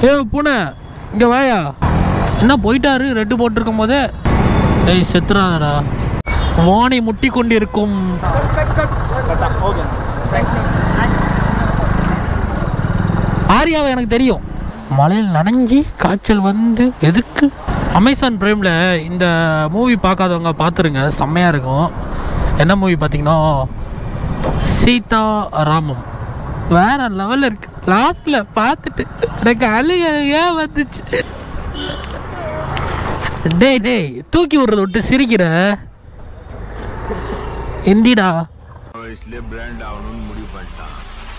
ஏ பூனை இங்கே வாயா என்ன போயிட்டாரு ரெட்டு போட்டிருக்கும் போதே ஏய் செத்துறாதடா வானை முட்டி கொண்டிருக்கும் ஆரியாவை எனக்கு தெரியும் மழையில் நனைஞ்சி காய்ச்சல் வந்து எதுக்கு அமேசான் பிரைமில் இந்த மூவி பார்க்காதவங்க பார்த்துருங்க செம்மையாக இருக்கும் என்ன மூவி பார்த்தீங்கன்னா சீதா ராமம் வேற லெவலில் இருக்கு லாஸ்ட்ல பார்த்துட்டு எனக்கு அழுகையா வந்துச்சு டேய் டேய் தூக்கி விடுறத விட்டு சிரிக்கிற இந்திடா इसलिए ब्रांड ஆகணும்னு முடிவு பண்ணிட்டான்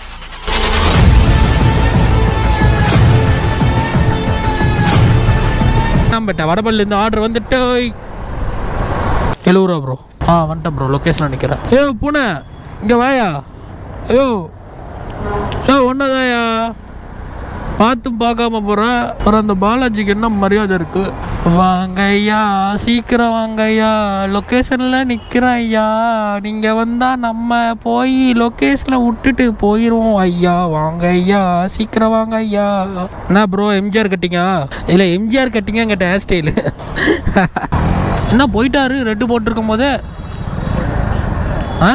நம்பட்ட வடபள்ளிருந்து ஆர்டர் வந்துட்டு எழுபது ரூபா ப்ரோ ஆ வந்துட்டேன் ப்ரோ லொக்கேஷனில் நிற்கிறேன் ஏ பூனை இங்கே வாயா ஐயோ ஏ ஒன்றதாயா பார்த்தும் பார்க்காம போகிறேன் அப்புறம் அந்த பாலாஜிக்கு என்ன மரியாதை இருக்கு வாங்கய்யா சீக்கிரம் வாங்கய்யா லொக்கேஷனில் நிற்கிறேன் ஐயா நீங்கள் வந்தால் நம்ம போய் லொக்கேஷனில் விட்டுட்டு போயிடுவோம் ஐயா வாங்க ஐயா சீக்கிரம் வாங்க ஐயா என்ன ப்ரோ எம்ஜிஆர் கட்டிங்க இல்லை எம்ஜிஆர் கட்டிங்க கேட்ட ஹேர் ஸ்டைலு என்ன போயிட்டாரு ரெட்டு போட்டிருக்கும் போதே ஆ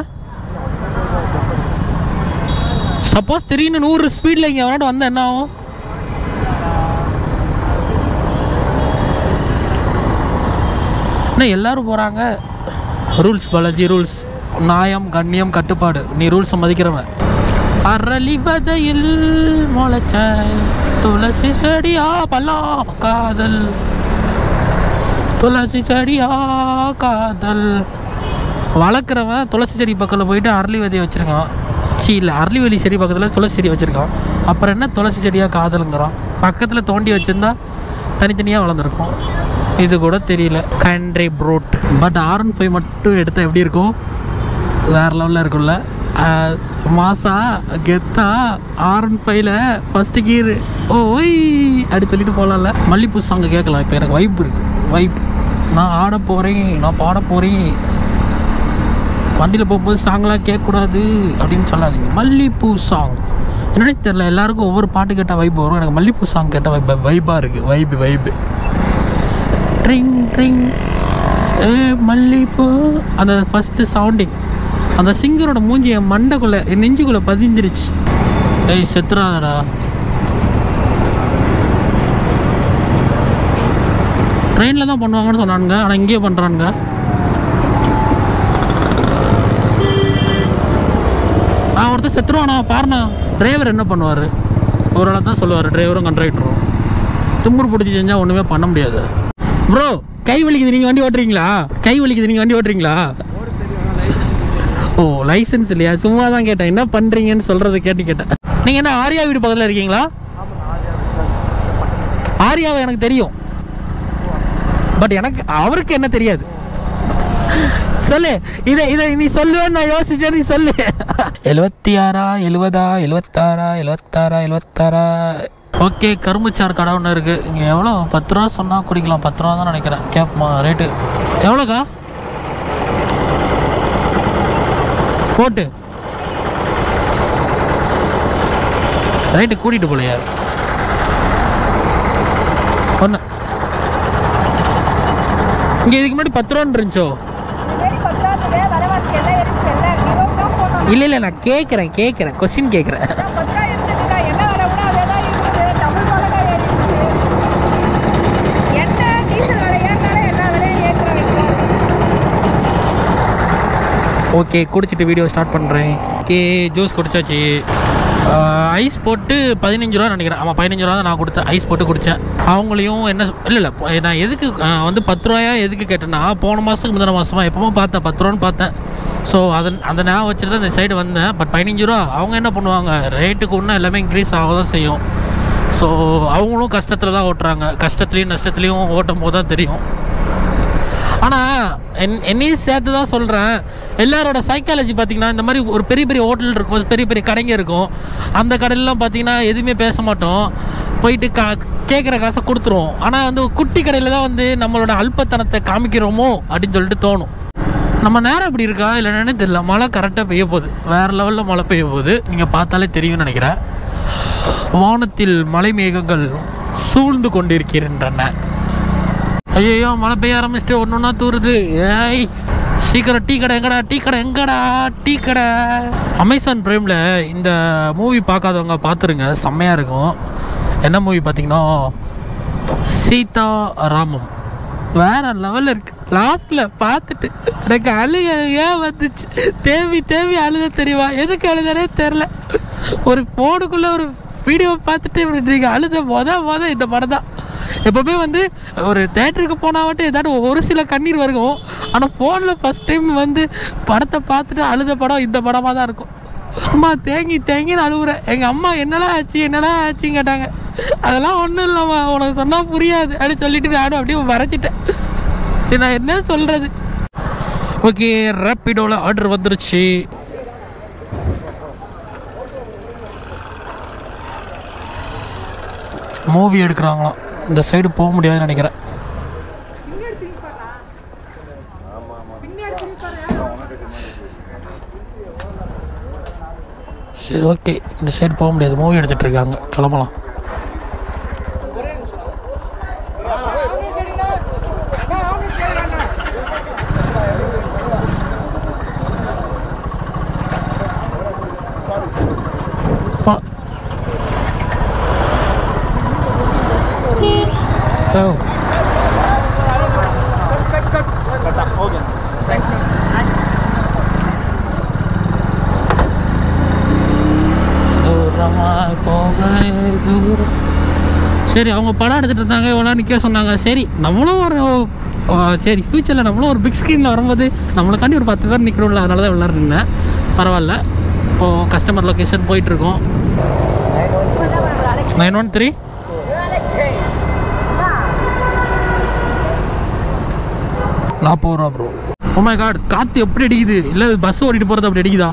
சப்போஸ் திடீர்னு நூறு ஸ்பீடில் இங்கே அவனாட்டு வந்தால் என்ன ஆகும் என்ன எல்லாரும் போகிறாங்க ரூல்ஸ் பாலாஜி ரூல்ஸ் நியாயம் கண்ணியம் கட்டுப்பாடு நீ ரூல்ஸை மதிக்கிறவன் அரளி வதையில் முளைச்ச துளசி செடியா பல்லாம் காதல் துளசி செடியா காதல் வளர்க்குறவன் துளசி செடி பக்கத்தில் போயிட்டு அரளி விதையை வச்சுருக்கான் சீ இல்லை அரளி வேலி செடி பக்கத்தில் துளசி செடி வச்சுருக்கான் அப்புறம் என்ன துளசி செடியாக காதலுங்கிறான் பக்கத்தில் தோண்டி வச்சுருந்தா தனித்தனியாக வளர்ந்துருக்கும் இது கூட தெரியல country broad but R one five மட்டும் எடுத்தால் எப்படி இருக்கும் வேறு லெவலில் இருக்கும்ல ஆஹ், மாசா கெத்தா ஆர் ஒன் ஃபைவ்ல ஃபஸ்ட்டு கீரு ஓய் அப்படி சொல்லிட்டு போகலாம்ல மல்லிப்பூ சாங்கை கேட்கலாம் இப்போ எனக்கு வைப் இருக்கு வைப் நான் ஆட போகிறேன் நான் பாட போகிறேன் வண்டியில் போகும்போது சாங்லாம் கேட்கக்கூடாது அப்படின்னு சொல்லாதீங்க மல்லிப்பூ சாங் என்னன்னே தெரில எல்லாருக்கும் ஒவ்வொரு பாட்டு கேட்டால் வைப் வரும் எனக்கு மல்லிப்பூ சாங் கேட்டால் வைப் வைப்பாக இருக்குது வைப்பு வைப்பு ட்ரிங் ட்ரிங் ஏ மல்லிப்பூ அந்த ஃபஸ்ட்டு சவுண்டிங் அந்த சிங்கரோட மூஞ்சி என் மண்டைக்குள்ளே என் நெஞ்சுக்குள்ளே பதிஞ்சிருச்சு ஏய் செத்துறாதடா ட்ரெயினில் தான் பண்ணுவாங்கன்னு சொன்னானுங்க ஆனால் இங்கேயே பண்ணுறானுங்க ஆ ஒருத்தர் செத்துருவானா பாருண்ணா டிரைவர் என்ன பண்ணுவார் ஒரு ஆளை தான் சொல்லுவார் டிரைவரும் கண்ட்ராக்டரும் தும்புரு பிடிச்சி செஞ்சால் ஒன்றுமே பண்ண முடியாது ப்ரோ கை வலிக்குது நீங்கள் வண்டி ஓட்டுறீங்களா கை வலிக்குது நீங்கள் வண்டி ஓட்டுறீங்களா ஓ லைசன்ஸ் இல்லையா சும்மா தான் கேட்டேன் என்ன பண்ணுறீங்கன்னு சொல்கிறத கேட்டு கேட்டேன் நீங்கள் என்ன ஆர்யா வீடு பக்கத்தில் இருக்கீங்களா ஆர்யாவை எனக்கு தெரியும் பட் எனக்கு அவருக்கு என்ன தெரியாது சொல்லு இதை இதை நீ சொல்லுவேன்னு நான் யோசிச்சேன் நீ சொல்லு எழுபத்தி ஆறா எழுபதா எழுபத்தாறா எழுபத்தாறா எழுபத்தாறா ஓகே கரும்புச்சார் கடை ஒன்று இருக்குது இங்கே எவ்வளோ பத்து ரூபா சொன்னால் குடிக்கலாம் பத்து ரூபா தான் நினைக்கிறேன் கேட்போமா ரேட்டு எவ்வளோக்கா போட்டு ரைட்டு கூட்டிகிட்டு போலையா ஒன்று இங்கே இதுக்கு முன்னாடி பத்து ரூபான்னு இருந்துச்சோ முன்னாடி பத்து ரூபா இருந்தது, விலைவாசி எல்லாம் ஏறிடுச்சு, எல்லாம் இருபது ரூபா போட்டோம். இல்லை இல்லை நான் கேட்குறேன் கேட்குறேன் கொஸ்டின் கேட்குறேன் அதான் பத்து ரூபா இருந்ததுக்கா, எண்ணெய் விலை கூட அதே தான் இருந்தது, double மடங்கா ஏறிடுச்சு. எண்ணெய், டீசல் விலை ஏறினாலே எல்லா விலையும் ஏத்துறாங்க இப்போ. ஓகே குடிச்சிட்டு வீடியோ ஸ்டார்ட் பண்ணுறேன் ஓகே ஜூஸ் குடிச்சாச்சு ஐஸ் போட்டு பதினஞ்சு ரூபா நினைக்கிறேன் ஆமாம் பதினஞ்சு ரூபா தான் நான் கொடுத்தேன் ஐஸ் போட்டு குடித்தேன் அவங்களையும் என்ன இல்லை இல்லை நான் எதுக்கு ஆஹ் வந்து பத்து ரூபாயா எதுக்கு கேட்டேன்னா போன மாதத்துக்கு முந்தின மாதமா எப்பவும் பார்த்தேன் பத்து ரூபான்னு பார்த்தேன் ஸோ அதன் அந்த ஞாபகம் வச்சுட்டு தான் இந்த சைடு வந்தேன் பட் பதினஞ்சு ரூபா அவங்க என்ன பண்ணுவாங்க ரேட்டுக்கு ஒன்றும் எல்லாமே இன்க்ரீஸ் ஆக தான் செய்யும் ஸோ அவங்களும் கஷ்டத்தில் தான் ஓட்டுறாங்க கஷ்டத்துலேயும் நஷ்டத்துலேயும் ஓட்டும் போது தான் தெரியும் ஆனால் என் என்னையும் சேர்த்து தான் சொல்கிறேன் எல்லாரோட சைக்காலஜி பார்த்தீங்கன்னா இந்த மாதிரி ஒரு பெரிய பெரிய ஹோட்டல் இருக்கும் பெரிய பெரிய கடைங்க இருக்கும் அந்த கடையிலலாம் பார்த்தீங்கன்னா எதுவுமே பேச மாட்டோம் போயிட்டு கா கேட்குற காசை கொடுத்துருவோம் ஆனால் வந்து குட்டி கடையில் தான் வந்து நம்மளோட அல்பத்தனத்தை காமிக்கிறோமோ அப்படின்னு சொல்லிட்டு தோணும் நம்ம நேரம் இப்படி இருக்கா இல்லை என்னன்னு தெரியல மழை கரெக்டாக பெய்ய போகுது வேறு லெவலில் மழை பெய்ய போகுது நீங்கள் பார்த்தாலே தெரியும்னு நினைக்கிறேன் வானத்தில் மலை மேகங்கள் சூழ்ந்து கொண்டிருக்கின்றன ஐயோ மழை பெய்ய ஆரம்பிச்சுட்டு ஒன்று ஒன்றா தூருது ஏய் சீக்கிரம் டீ கடை எங்கடா டீ கடை எங்கடா டீ கடை அமேசான் ப்ரைமில் இந்த மூவி பார்க்காதவங்க பார்த்துருங்க செம்மையாக இருக்கும் என்ன மூவி பார்த்தீங்கன்னா சீதா ராமம் வேற லெவலில் இருக்கு லாஸ்ட்ல பார்த்துட்டு எனக்கு அழுக ஏன் வந்துச்சு தேவி தேவி அழுத தெரியுமா எதுக்கு அழுதனே தெரில ஒரு ஃபோனுக்குள்ள ஒரு வீடியோ பார்த்துட்டு இப்படி நீங்கள் அழுத மொத மொத இந்த படம் தான் எப்பவுமே வந்து ஒரு தேட்டருக்கு போனால் மட்டும் ஏதாட்டும் ஒரு சில கண்ணீர் வருகும் ஆனால் ஃபோனில் ஃபஸ்ட் டைம் வந்து படத்தை பார்த்துட்டு அழுத படம் இந்த படமாக தான் இருக்கும் சும்மா தேங்கி தேங்கின்னு அழுகுறேன் எங்கள் அம்மா என்னடா ஆச்சு என்னடா ஆச்சுன்னு கேட்டாங்க அதெல்லாம் ஒன்றும் இல்லைம்மா உனக்கு சொன்னால் புரியாது அப்படின்னு சொல்லிட்டு நானும் அப்படியே மறைச்சிட்டேன் சரி, நான் என்ன சொல்கிறது ஓகே ரேப்பிடோவில் ஆர்டர் வந்துருச்சு மூவி எடுக்கிறாங்களாம் இந்த சைடு போக முடியாதுன்னு நினைக்கிறேன் சரி ஓகே இந்த சைடு போக முடியாது மூவி எடுத்துட்டு இருக்காங்க கிளம்பலாம் பா- ஓ தூரமாய் போக தூரம் சரி அவங்க படம் எடுத்துட்டு இருந்தாங்க இவ்வளோ நிற்க சொன்னாங்க சரி நம்மளும் ஒரு ஆ, சரி ஃப்யூச்சரில் நம்மளும் ஒரு பிக் ஸ்க்ரீனில் வரும்போது நம்மளுக்காண்டி ஒரு பத்து பேர் நிற்கிறோம்ல அதனால தான் விளாட்றேன் நின்னேன் பரவாயில்ல இப்போது கஸ்டமர் லொக்கேஷன் போயிட்டுருக்கோம் நைன் ஒன் த்ரீ நாற்பது ரூபா ப்ரோ ஓமை காட் காற்று எப்படி அடிக்குது இல்லை பஸ் ஓடிட்டு போகிறது அப்படி அடிக்குதா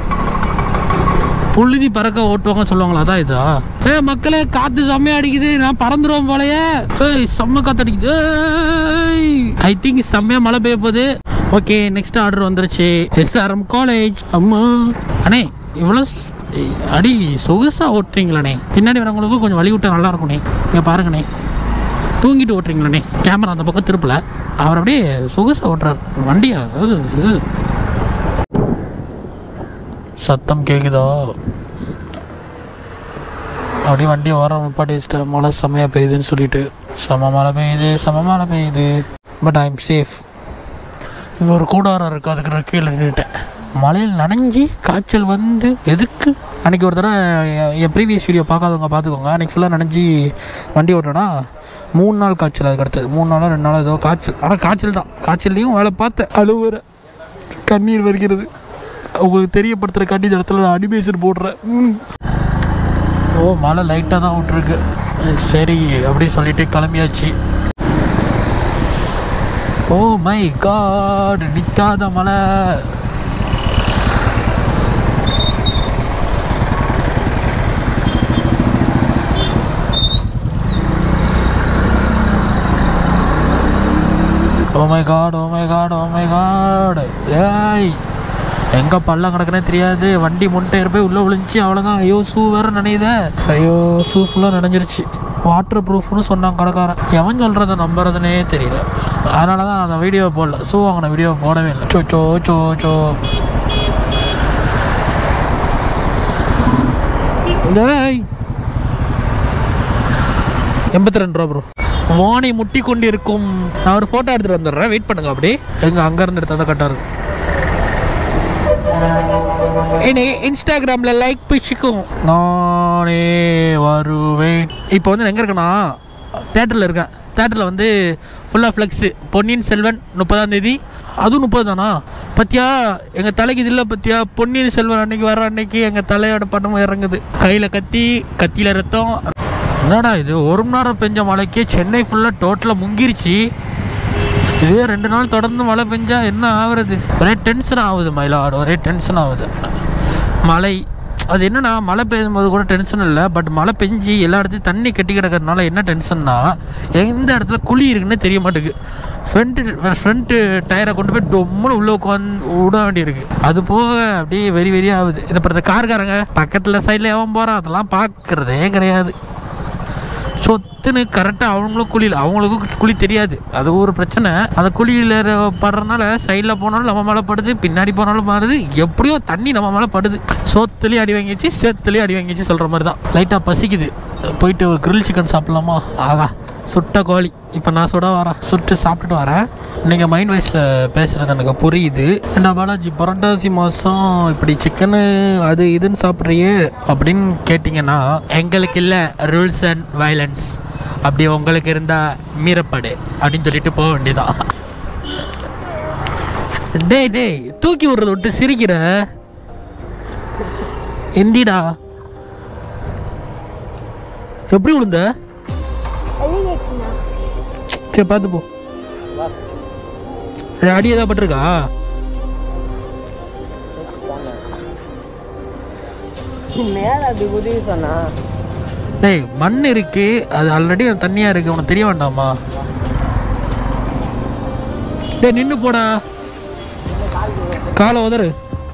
புழுதி பறக்க ஓட்டுவாங்கன்னு சொல்லுவாங்களா அதான் இதா ஏ மக்களே காத்து செம்மையா அடிக்குது நான் பறந்துருவேன் போலயே ஏய் செம்ம காத்து அடிக்குது ஐ திங்க் செம்மையா மழை பெய்ய போகுது ஓகே நெக்ஸ்ட் ஆர்டர் வந்துருச்சு எஸ்ஆர்எம் காலேஜ் அம்மா அண்ணே இவ்வளோ ஸ்- அடி சொகுசா ஓட்டுறீங்களாண்ணே பின்னாடி வரவங்களுக்கு கொஞ்சம் வழி விட்டா நல்லா இருக்கும்ண்ணே இங்கே பாருங்கண்ணே தூங்கிட்டு ஓட்டுறீங்களாண்ணே கேமரா அந்த பக்கம் திருப்பல அவர் அப்படியே சொகுசா ஓட்டுறார் வண்டியா அது, இது. சத்தம் கேக்குதா அப்படியே வண்டி ஓரம் நிப்பாட்டி வச்சுட்டேன் மழை செம்மையாக பெய்யுதுன்னு சொல்லிட்டு செம மழை பெய்யுது செம மழை பெய்யுது பட் ஐ எம் சேஃப் இங்கே ஒரு கூடாரம் இருக்குது அதுக்கு நான் கீழே நின்றுட்டேன் மழையில் நனைஞ்சி காய்ச்சல் வந்து எதுக்கு அன்றைக்கி ஒரு தடவை என் என் ப்ரீவியஸ் வீடியோ பார்க்காதவங்க பார்த்துக்கோங்க அன்றைக்கி ஃபுல்லாக நனைஞ்சி வண்டி ஓட்டேன்னா மூணு நாள் காய்ச்சல் அதுக்கு அடுத்தது மூணு நாளா ரெண்டு நாள் ஏதோ காய்ச்சல் ஆனால் காய்ச்சல் தான் காய்ச்சல்லையும் வேலை பார்த்தேன் அழுவுற கண்ணீர் வருகிறது உங்களுக்கு தெரியப்படுத்துகிற காட்டி இந்த இடத்துல நான் அனிமேஷன் போடுறேன் ம். ஓ மழை லைட்டாக தான் விட்ருக்கு சரி அப்படி சொல்லிட்டு கிளம்பியாச்சு ஓ மை காட் நிற்காத மழை oh my god oh my god oh my god ஏய் எங்கே பள்ளம் கிடக்குனே தெரியாது வண்டி முன்டயர் போய் உள்ளே விழுந்துச்சு அவ்வளோதான் ஐயோ ஷூ வேறு நனையுதே ஐயோ ஷூ ஃபுல்லாக நனைஞ்சிருச்சு வாட்டர் ப்ரூஃப்னு சொன்னான் கடைக்காரன் எவன் சொல்கிறத நம்புறதுனே தெரியல அதனால தான் நான் அந்த வீடியோ போடல ஷூ வாங்கின வீடியோ போடவே இல்லை சோ சோ சோ சோ டேய் எண்பத்தி ரெண்டு ரூபா ப்ரோ வானை முட்டி கொண்டு இருக்கும் நான் ஒரு ஃபோட்டோ எடுத்துகிட்டு வந்துடுறேன் வெயிட் பண்ணுங்க அப்படியே எங்க அங்கேருந்து எடுத்தா தான் கரெக்டாக இருக்கும் என்னை இன்ஸ்டாகிராமில் லைக் பிடிச்சிக்கும் நானே வருவேன் இப்போ வந்து எங்கே இருக்கேன்னா தேட்டரில் இருக்கேன் தேட்டரில் வந்து ஃபுல்லாக ஃப்ளெக்ஸு பொன்னியின் செல்வன் முப்பதாம் தேதி அதுவும் முப்பது தானா பத்தியா எங்கள் தலைக்கு இது இல்லை பத்தியா பொன்னியின் செல்வன் அன்னைக்கு வர அன்னைக்கு எங்கள் தலையோட படமும் இறங்குது கையில் கத்தி கத்தியில் ரத்தம் என்னடா இது ஒரு மணி நேரம் பெஞ்ச மழைக்கே சென்னை ஃபுல்லாக டோட்டலாக முங்கிருச்சு இதே ரெண்டு நாள் தொடர்ந்து மழை பெஞ்சா என்ன ஆகுறது ஒரே டென்ஷன் ஆகுது மயிலாடு ஒரே டென்ஷன் ஆகுது மழை அது என்னன்னா மழை பெய்யும் போது கூட டென்ஷன் இல்லை பட் மழை பெஞ்சு எல்லா இடத்துலையும் தண்ணி கட்டி கிடக்கிறதுனால என்ன டென்ஷன்னா எந்த இடத்துல குழி இருக்குன்னு தெரிய மாட்டேங்குது ஃப்ரண்ட்டு ஃப்ரண்ட்டு டயரை கொண்டு போய் டொம்முன்னு உள்ளே உட்காந்து விட வேண்டியிருக்கு அது போக அப்படியே வெறி வெறி ஆகுது இதை அப்புறம் இந்த கார்காரங்க பக்கத்தில் சைடில் எவன் போகிறான் அதெல்லாம் பார்க்குறதே கிடையாது சொத்துன்னு கரெக்டாக அவங்களும் குழியில் அவங்களுக்கும் குழி தெரியாது அது ஒரு பிரச்சனை அந்த குழியில் படுறதுனால சைடில் போனாலும் நம்ம மேலே படுது பின்னாடி போனாலும் மாறுது எப்படியோ தண்ணி நம்ம மேலே படுது சோத்துலேயும் அடி வாங்கிச்சு சேத்துலேயும் அடி வாங்கிச்சு சொல்கிற மாதிரி தான் லைட்டாக பசிக்குது போயிட்டு கிரில் சிக்கன் சாப்பிட்லாமா ஆகா சுட்ட கோழி இப்போ நான் சுட வரேன் சுட்டு சாப்பிட்டுட்டு வரேன் நீங்கள் மைண்ட் வைஸில் பேசுகிறது எனக்கு புரியுது ஏண்டா பாலாஜி புரட்டாசி மாதம் இப்படி சிக்கனு அது இதுன்னு சாப்பிட்றியே அப்படின்னு கேட்டிங்கன்னா எங்களுக்கு இல்லை ரூல்ஸ் அண்ட் வயலன்ஸ் அப்படி உங்களுக்கு இருந்தால் மீறப்படு அப்படின்னு சொல்லிட்டு போக வேண்டியதான் டேய் டேய் தூக்கி விடுறத விட்டு சிரிக்கிற எந்திடா எப்படி விழுந்த சரி பார்த்து போ ஏய், அடி ஏதாவது பட்டிருக்கா மேல அப்படி உதவி சொன்னா டேய் மண் இருக்கு அது ஆல்ரெடி தண்ணியா இருக்கு உனக்கு தெரிய வேண்டாமா டேய் நின்று போடா காலை உதறு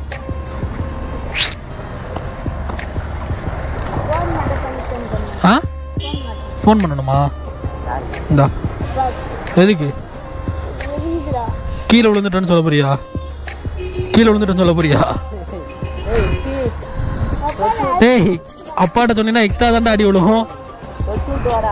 ஆ ஃபோன் பண்ணணுமா இந்தா எதுக்கு கீழே விழுந்துட்டேன்னு சொல்ல போறியா கீழே விழுந்துட்டேன்னு சொல்ல போறியா டேய் அப்பாட்ட சொன்னீங்கன்னா எக்ஸ்ட்ரா தான்டா அடி விழுகும் வச்சு விட்டு வாடா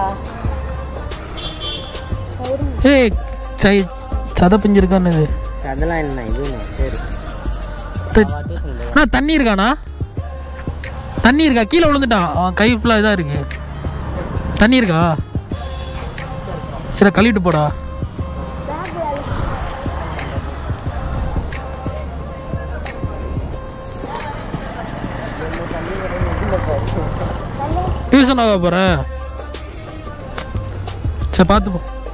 ஏய் சை சதை பிஞ்சிருக்கான்னு இது அதெல்லாம் இல்லைண்ணா இதுண்ணா சரி த- அண்ணா தண்ணி இருக்காண்ணா தண்ணி இருக்கா கீழே விழுந்துட்டான் அவன் கை ஃபுல்லாக இதாக இருக்கு தண்ணி இருக்கா இதை கழுவிட்டு போடா டியூஷன் ஆக போகிறேன் சரி பார்த்து போ